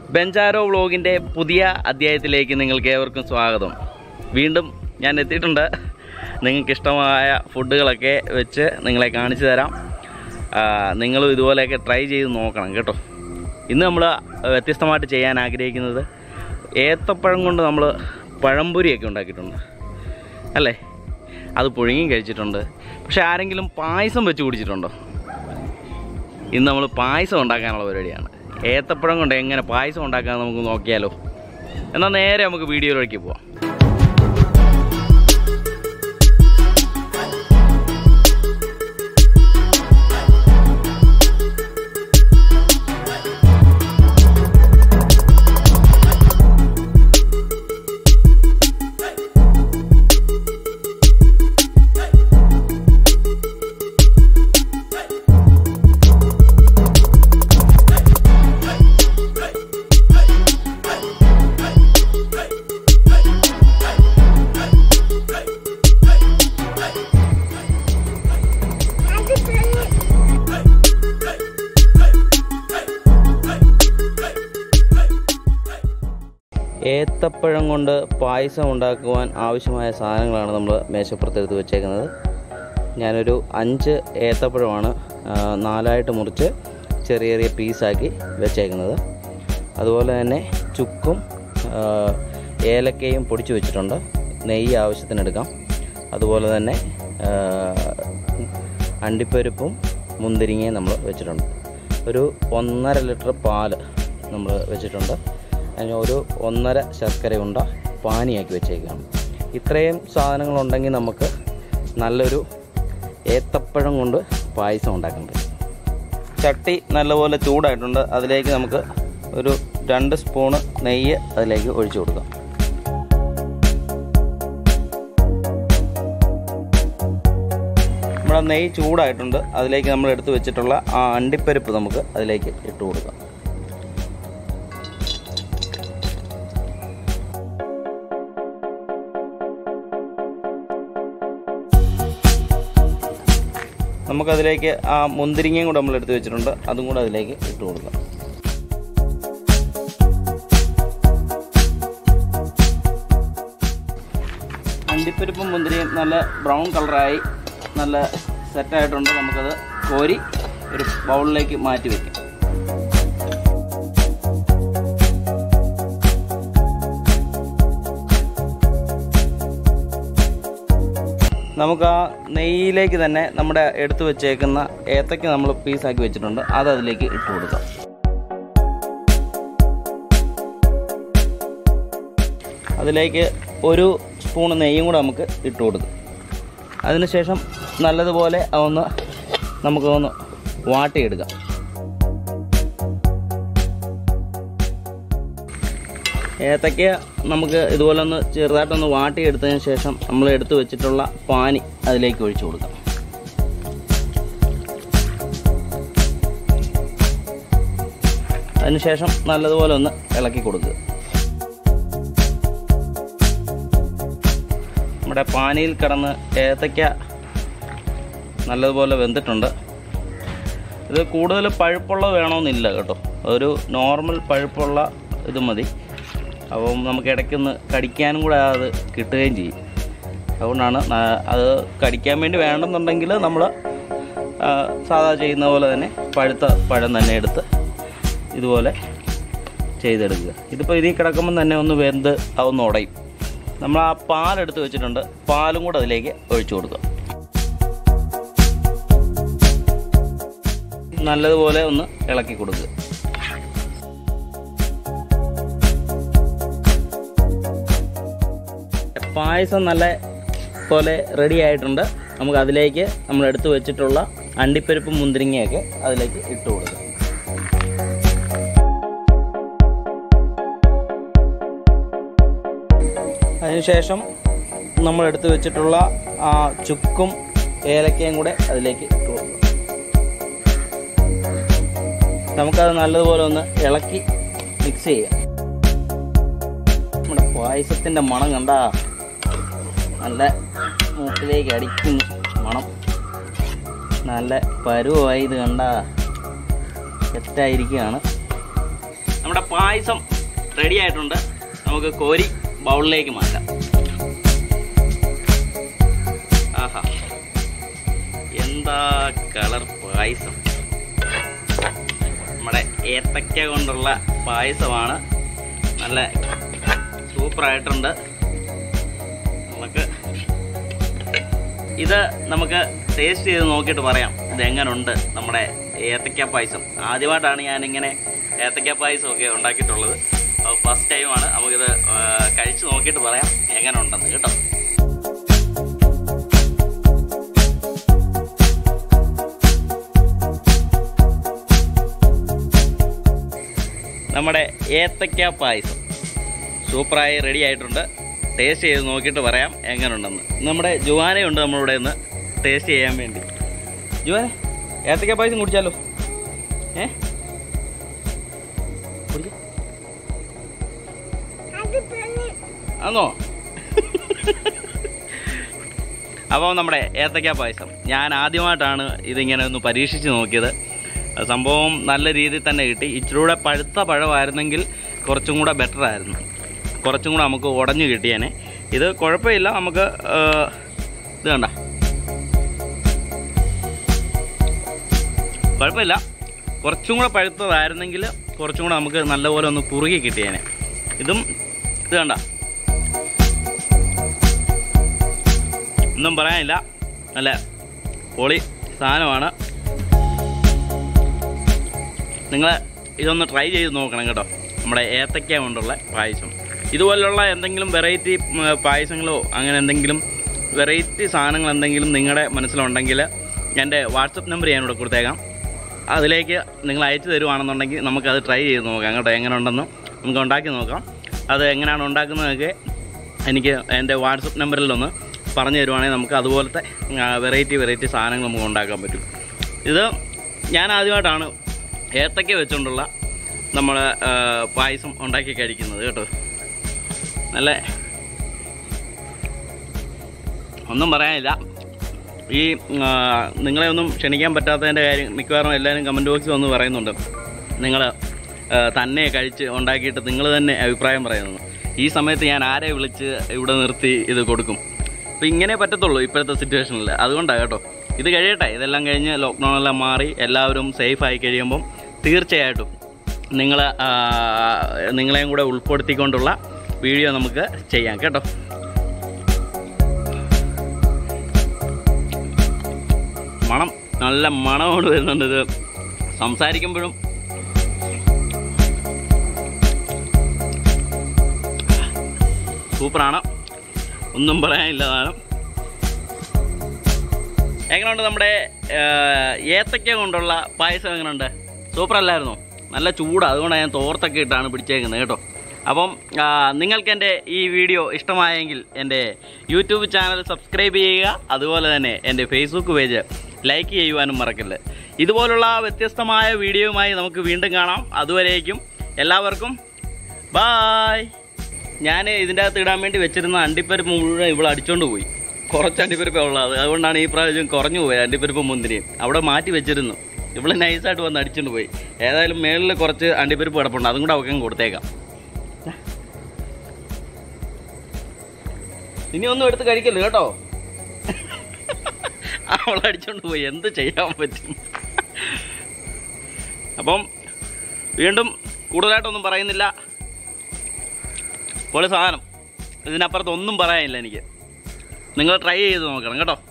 ബെഞ്ചാരോ വ്ളോഗിൻ്റെ പുതിയ അധ്യായത്തിലേക്ക് നിങ്ങൾക്ക് ഏവർക്കും സ്വാഗതം വീണ്ടും ഞാൻ എത്തിയിട്ടുണ്ട് നിങ്ങൾക്ക് ഇഷ്ടമായ ഫുഡുകളൊക്കെ വെച്ച് നിങ്ങളെ കാണിച്ചു തരാം ആ, നിങ്ങളും ഇതുപോലെയൊക്കെ ട്രൈ ചെയ്ത് നോക്കണം കേട്ടോ ഇന്ന് നമ്മൾ വ്യത്യസ്തമായിട്ട് ചെയ്യാൻ ആഗ്രഹിക്കുന്നത് ഏത്തപ്പഴം കൊണ്ട് നമ്മൾ പഴംപൊരിയൊക്കെ ഉണ്ടാക്കിയിട്ടുണ്ട് അല്ലേ അത് പുഴുങ്ങി കഴിച്ചിട്ടുണ്ട് പക്ഷെ ആരെങ്കിലും പായസം വെച്ച് കുടിച്ചിട്ടുണ്ടോ ഇന്ന് നമ്മൾ പായസം ഉണ്ടാക്കാനുള്ള പരിപാടിയാണ് ഏത്തപ്പഴം കൊണ്ട് എങ്ങനെ പായസം ഉണ്ടാക്കാൻ നമുക്ക് നോക്കിയാലോ എന്നാൽ നേരെ നമുക്ക് വീഡിയോയിലേക്ക് പോവാം ഏത്തപ്പഴം കൊണ്ട് പായസം ഉണ്ടാക്കുവാൻ ആവശ്യമായ സാധനങ്ങളാണ് നമ്മൾ മേശപ്പുറത്തെടുത്ത് വെച്ചേക്കുന്നത് ഞാനൊരു അഞ്ച് ഏത്തപ്പഴമാണ് ആ, നാലായിട്ട് മുറിച്ച് ചെറിയ ചെറിയ പീസാക്കി വെച്ചേക്കുന്നത് അതുപോലെ തന്നെ ചുക്കും ആ, ഏലക്കയും പൊടിച്ച് വെച്ചിട്ടുണ്ട് നെയ്യ് ആവശ്യത്തിനെടുക്കാം അതുപോലെ തന്നെ ആ, അണ്ടിപ്പരിപ്പും മുന്തിരിങ്ങയും നമ്മൾ വെച്ചിട്ടുണ്ട് ഒരു ഒന്നര ലിറ്റർ പാല് നമ്മൾ വെച്ചിട്ടുണ്ട് അതിന് ഒരു ഒന്നര ശർക്കര ഉണ്ട പാനിയാക്കി വെച്ചേക്കുകയാണ് ഇത്രയും സാധനങ്ങളുണ്ടെങ്കിൽ നമുക്ക് നല്ലൊരു ഏത്തപ്പഴം കൊണ്ട് പായസം ഉണ്ടാക്കാൻ പറ്റും ചട്ടി നല്ലപോലെ ചൂടായിട്ടുണ്ട് അതിലേക്ക് നമുക്ക് ഒരു രണ്ട് സ്പൂണ് നെയ്യ് അതിലേക്ക് ഒഴിച്ചു കൊടുക്കാം നമ്മുടെ നെയ്യ് ചൂടായിട്ടുണ്ട് അതിലേക്ക് നമ്മൾ എടുത്തു വെച്ചിട്ടുള്ള ആ അണ്ടിപ്പരിപ്പ് നമുക്ക് അതിലേക്ക് ഇട്ട് കൊടുക്കാം നമുക്കതിലേക്ക് ആ മുന്തിരിങ്ങയും കൂടെ നമ്മൾ എടുത്ത് വെച്ചിട്ടുണ്ട് അതും കൂടെ അതിലേക്ക് ഇട്ട് കൊടുക്കാം അണ്ടിപ്പരിപ്പും മുന്തിരിയും നല്ല ബ്രൗൺ കളറായി നല്ല സെറ്റായിട്ടുണ്ട് നമുക്കത് കോരി ഒരു ബൗളിലേക്ക് മാറ്റി വയ്ക്കാം നമുക്ക് ആ നെയ്യിലേക്ക് തന്നെ നമ്മുടെ എടുത്തു വെച്ചേക്കുന്ന ഏത്തയ്ക്ക് നമ്മൾ പീസാക്കി വെച്ചിട്ടുണ്ട് അത് അതിലേക്ക് ഇട്ട് കൊടുക്കാം അതിലേക്ക് ഒരു സ്പൂൺ നെയ്യും കൂടെ നമുക്ക് ഇട്ട് കൊടുക്കും അതിനുശേഷം നല്ലതുപോലെ അതൊന്ന് നമുക്ക് ഒന്ന് വാട്ടിയെടുക്കാം ഏത്തയ്ക്ക നമുക്ക് ഇതുപോലെ ഒന്ന് ചെറുതായിട്ടൊന്ന് വാട്ടിയെടുത്തതിന് ശേഷം നമ്മൾ എടുത്തു വെച്ചിട്ടുള്ള പാനി അതിലേക്ക് ഒഴിച്ചു കൊടുക്കാം അതിനുശേഷം നല്ലതുപോലെ ഒന്ന് ഇളക്കി കൊടുക്കുക നമ്മുടെ പാനിയിൽ കിടന്ന് ഏത്തയ്ക്ക നല്ലതുപോലെ വെന്തിട്ടുണ്ട് ഇത് കൂടുതൽ പഴുപ്പുള്ള വേണമെന്നില്ല കേട്ടോ ഒരു നോർമൽ പഴുപ്പുള്ള ഇത് മതി അപ്പം നമുക്ക് ഇടയ്ക്കൊന്ന് കടിക്കാനും കൂടെ അത് കിട്ടുകയും ചെയ്യും അതുകൊണ്ടാണ് ന- അത് കടിക്കാൻ വേണ്ടി വേണമെന്നുണ്ടെങ്കിൽ നമ്മൾ സാധാ ചെയ്യുന്ന പോലെ തന്നെ പഴുത്ത പഴം തന്നെ എടുത്ത് ഇതുപോലെ ചെയ്തെടുക്കുക ഇതിപ്പോൾ ഇതിൽ കിടക്കുമ്പം തന്നെ ഒന്ന് വെന്ത് അതൊന്ന് ഉടയും നമ്മൾ ആ പാലെടുത്ത് വെച്ചിട്ടുണ്ട് പാലും കൂടെ അതിലേക്ക് ഒഴിച്ചു കൊടുക്കുക നല്ലതുപോലെ ഒന്ന് ഇളക്കി കൊടുക്കുക പായസം നല്ല പോലെ റെഡി ആയിട്ടുണ്ട് നമുക്ക് അതിലേക്ക് നമ്മൾ എടുത്തു വെച്ചിട്ടുള്ള അണ്ടിപ്പരിപ്പും മുന്തിരിങ്ങയൊക്കെ അതിലേക്ക് ഇട്ട് കൊടുക്കാം അതിനുശേഷം നമ്മൾ എടുത്തു വെച്ചിട്ടുള്ള ആ ചുക്കും ഏലക്കയും കൂടെ അതിലേക്ക് ഇട്ട് കൊടുക്കാം നമുക്കത് നല്ലതുപോലെ ഒന്ന് ഇളക്കി മിക്സ് ചെയ്യാം നമ്മുടെ പായസത്തിൻ്റെ മണം കണ്ടാ നല്ല മൂക്കിലേക്ക് അടിക്കുന്നു മണം നല്ല പരുവായി ഇത് കണ്ട സെറ്റായിരിക്കുകയാണ് നമ്മുടെ പായസം റെഡി ആയിട്ടുണ്ട് നമുക്ക് കോരി ബൗളിലേക്ക് മാറ്റാം ആഹാ എന്താ കളർ പായസം നമ്മുടെ ഏത്തക്ക കൊണ്ടുള്ള പായസമാണ് നല്ല സൂപ്പറായിട്ടുണ്ട് നമുക്ക് ഇത് നമുക്ക് ടേസ്റ്റ് ചെയ്ത് നോക്കിയിട്ട് പറയാം ഇത് എങ്ങനെയുണ്ട് നമ്മുടെ ഏത്തക്ക പായസം ആദ്യമായിട്ടാണ് ഞാൻ ഇങ്ങനെ ഏത്തക്ക പായസം ഒക്കെ ഉണ്ടാക്കിയിട്ടുള്ളത് ഫസ്റ്റ് ടൈമാണ് നമുക്കിത് ആ, കഴിച്ച് നോക്കിയിട്ട് പറയാം എങ്ങനെ ഉണ്ടെന്ന് കേട്ടോ നമ്മുടെ ഏത്തക്ക പായസം സൂപ്പറായി റെഡി ആയിട്ടുണ്ട് ടേസ്റ്റ് ചെയ്ത് നോക്കിയിട്ട് പറയാം എങ്ങനെയുണ്ടെന്ന് നമ്മുടെ ജുവാനയുണ്ട് നമ്മളിവിടെ നിന്ന് ടേസ്റ്റ് ചെയ്യാൻ വേണ്ടി ജുവാനെ ഏത്തക്ക പായസം കുടിച്ചാലോ ഏ കുടിക്ക്. ആന്നോ അപ്പോൾ നമ്മുടെ ഏത്തക്ക പായസം ഞാൻ ആദ്യമായിട്ടാണ് ഇതിങ്ങനെ ഒന്ന് പരീക്ഷിച്ച് നോക്കിയത് സംഭവം നല്ല രീതിയിൽ തന്നെ കിട്ടി ഇച്ചിരൂടെ പഴുത്ത പഴമായിരുന്നെങ്കിൽ കുറച്ചും കൂടെ ബെറ്റർ ആയിരുന്നു കുറച്ചും കൂടെ നമുക്ക് ഉടഞ്ഞു കിട്ടിയേനെ ഇത് കുഴപ്പമില്ല നമുക്ക് ആ, ഇത് കണ്ട കുഴപ്പമില്ല കുറച്ചും കൂടെ പഴുത്തതായിരുന്നെങ്കിൽ കുറച്ചും കൂടെ നമുക്ക് നല്ലപോലെ ഒന്ന് കുറുകി കിട്ടിയേനെ ഇതും ഇത് കണ്ട ഒന്നും പറയാനില്ല നല്ല പൊളി സാധനമാണ് നിങ്ങൾ ഇതൊന്ന് ട്രൈ ചെയ്ത് നോക്കണം കേട്ടോ നമ്മുടെ ഏത്തക്ക കൊണ്ടുള്ള പായസം ഇതുപോലുള്ള എന്തെങ്കിലും വെറൈറ്റി പായസങ്ങളോ അങ്ങനെ എന്തെങ്കിലും വെറൈറ്റി സാധനങ്ങൾ എന്തെങ്കിലും നിങ്ങളുടെ മനസ്സിലുണ്ടെങ്കിൽ എൻ്റെ വാട്സപ്പ് നമ്പർ ഞാൻ ഇവിടെ കൊടുത്തേക്കാം അതിലേക്ക് നിങ്ങൾ അയച്ചു തരുവാണെന്നുണ്ടെങ്കിൽ നമുക്കത് ട്രൈ ചെയ്ത് നോക്കാം കേട്ടോ എങ്ങനെ ഉണ്ടെന്ന് നമുക്ക് ഉണ്ടാക്കി നോക്കാം അത് എങ്ങനെയാണ് ഉണ്ടാക്കുന്നതൊക്കെ എനിക്ക് എൻ്റെ വാട്സപ്പ് നമ്പറിലൊന്ന് പറഞ്ഞു തരുവാണെങ്കിൽ നമുക്ക് അതുപോലത്തെ വെറൈറ്റി വെറൈറ്റി സാധനങ്ങൾ നമുക്ക് ഉണ്ടാക്കാൻ പറ്റും ഇത് ഞാൻ ആദ്യമായിട്ടാണ് ഏത്തക്ക വെച്ചുകൊണ്ടുള്ള നമ്മൾ പായസം ഉണ്ടാക്കി കഴിക്കുന്നത് കേട്ടോ നല്ല ഒന്നും പറയാനില്ല ഈ ആ, നിങ്ങളെ ഒന്നും ക്ഷണിക്കാൻ പറ്റാത്തതിൻ്റെ കാര്യം മിക്കവാറും എല്ലാവരും കമൻറ്റ് ബോക്സിൽ വന്ന് പറയുന്നുണ്ട് നിങ്ങൾ തന്നെ കഴിച്ച് ഉണ്ടാക്കിയിട്ട് നിങ്ങൾ തന്നെ അഭിപ്രായം പറയുന്നു ഈ സമയത്ത് ഞാൻ ആരെ വിളിച്ച് ഇവിടെ നിർത്തി ഇത് കൊടുക്കും അപ്പോൾ ഇങ്ങനെ പറ്റത്തുള്ളൂ ഇപ്പോഴത്തെ സിറ്റുവേഷനിൽ അതുകൊണ്ടാണ് കേട്ടോ ഇത് കഴിയട്ടെ ഇതെല്ലാം കഴിഞ്ഞ് ലോക്ക്ഡൗൺ എല്ലാം മാറി എല്ലാവരും സേഫ് ആയി കഴിയുമ്പം തീർച്ചയായിട്ടും നിങ്ങൾ നിങ്ങളെയും കൂടെ ഉൾപ്പെടുത്തിക്കൊണ്ടുള്ള വീഡിയോ നമുക്ക് ചെയ്യാം കേട്ടോ മണം നല്ല മണമോട് വരുന്നുണ്ട് ഇത് സംസാരിക്കുമ്പോഴും സൂപ്പറാണ് ഒന്നും പറയാനില്ല സാധനം എങ്ങനെയുണ്ട് നമ്മുടെ ആ, ഏത്തക്ക കൊണ്ടുള്ള പായസം എങ്ങനെയുണ്ട് സൂപ്പർ അല്ലായിരുന്നോ നല്ല ചൂടാണ് അതുകൊണ്ടാണ് ഞാൻ തോർത്തൊക്കെ ഇട്ടാണ് പിടിച്ചേക്കുന്നത് കേട്ടോ അപ്പം ആ, നിങ്ങൾക്ക് എൻ്റെ ഈ വീഡിയോ ഇഷ്ടമായെങ്കിൽ എൻ്റെ യൂട്യൂബ് ചാനൽ സബ്സ്ക്രൈബ് ചെയ്യുക അതുപോലെ തന്നെ എൻ്റെ ഫേസ്ബുക്ക് പേജ് ലൈക്ക് ചെയ്യുവാനും മറക്കല്ല് ഇതുപോലുള്ള വ്യത്യസ്തമായ വീഡിയോയുമായി നമുക്ക് വീണ്ടും കാണാം അതുവരേക്കും എല്ലാവർക്കും ബായ് ഞാൻ ഇതിൻ്റെ അകത്ത് ഇടാൻ വേണ്ടി വെച്ചിരുന്ന അണ്ടിപ്പരിപ്പ് മുഴുവൻ ഇവിടെ അടിച്ചോണ്ട് പോയി കുറച്ച് അണ്ടിപ്പരിപ്പേ ഉള്ളത് അതുകൊണ്ടാണ് ഈ പ്രാവശ്യം കുറഞ്ഞു പോയത് അണ്ടിപ്പരിപ്പ് മുന്തിരിയും അവിടെ മാറ്റി വെച്ചിരുന്നു ഇവിടെ നൈസായിട്ട് വന്ന് അടിച്ചോണ്ട് പോയി ഏതായാലും മേളിൽ കുറച്ച് അണ്ടിപ്പരിപ്പ് കിടപ്പുണ്ട് അതും കൂടെ അവക്കാൻ കൊടുത്തേക്കാം ഇനി ഒന്നും എടുത്ത് കഴിക്കല്ലോ കേട്ടോ അവൾ അടിച്ചോണ്ട് പോയി എന്ത് ചെയ്യാൻ പറ്റും അപ്പം വീണ്ടും കൂടുതലായിട്ടൊന്നും പറയുന്നില്ല പൊളി സാധനം ഇതിനപ്പുറത്ത് ഒന്നും പറയാനില്ല എനിക്ക് നിങ്ങൾ ട്രൈ ചെയ്ത് നോക്കണം കേട്ടോ